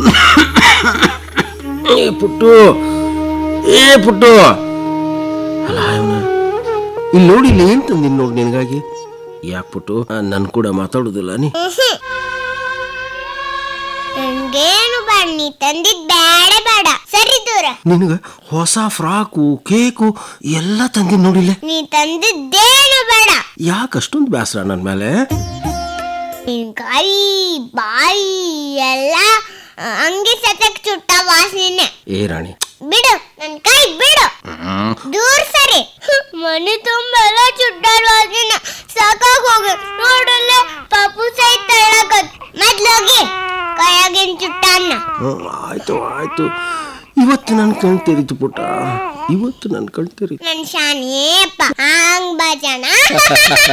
ಏ ಪುಟ್ಟು ಏ ಪುಟ್ಟು ಅಲ್ಲ ಇವ್ನ ಇಲ್ಲಿ ನೋಡಿ ಇಲ್ಲಿ ಏನ್ ತಂದಿನಿ ನೋಡಿ ನಿನಗಾಗಿ ಯಾಕೆ ಪುಟ್ಟು ನನ್ ಕೂಡ ಮಾತಾಡುದಿಲ್ಲ ನೀ ನನ್ಗೇನು ಬನ್ನಿ ತಂದಿದ್ ಬೇಡ ಬೇಡ ಸರಿ ದೂರ ನಿನಗ ಹೊಸ ಫ್ರಾಕು ಕೇಕು ಎಲ್ಲ ತಂದಿನಿ ನೋಡಿಲ್ಲ ನೀ ತಂದಿದ್ದೇನು ಬೇಡ ಯಾಕೆ ಅಷ್ಟೊಂದು ಬೇಸರ ನನ್ನ ಮೇಲೆ ನಿನ್ ಕೈ ಬಾಯಿ ಎಲ್ಲ ಆ, ಹಂಗೆ ಸತಕ್ ಚುಟ್ಟ ವಾಸನೆ ಏ ರಾಣಿ ಬಿಡು ನನ್ ಕೈ ಬಿಡು ದೂರ ಸರಿ ಮನೆ ತುಂಬ ಎಲ್ಲ ಚುಟ್ಟಾರ ವಾಸನೆ ಸಾಕಾಗ್ ಹೋಗಿ ನೋಡಲ್ಲ ಪಾಪು ಸೈ ತಳ್ಳಕತ್ ಮೊದ್ಲೋಗಿ ಕೈಯಾಗಿನ್ ಚುಟ್ಟನ್ನ ಹ್ಮ್, ಆಯ್ತು ಆಯ್ತು ಇವತ್ತು ನನ್ನ ಕಣ್ ತೆರೀತು ಪುಟ್ಟ ಇವತ್ತು ನನ್ನ ಕಣ್ ತೆರೀತು ನನ್ ಶಾನಿಯಪ್ಪ ಹಂಗ್ ಬಜಣ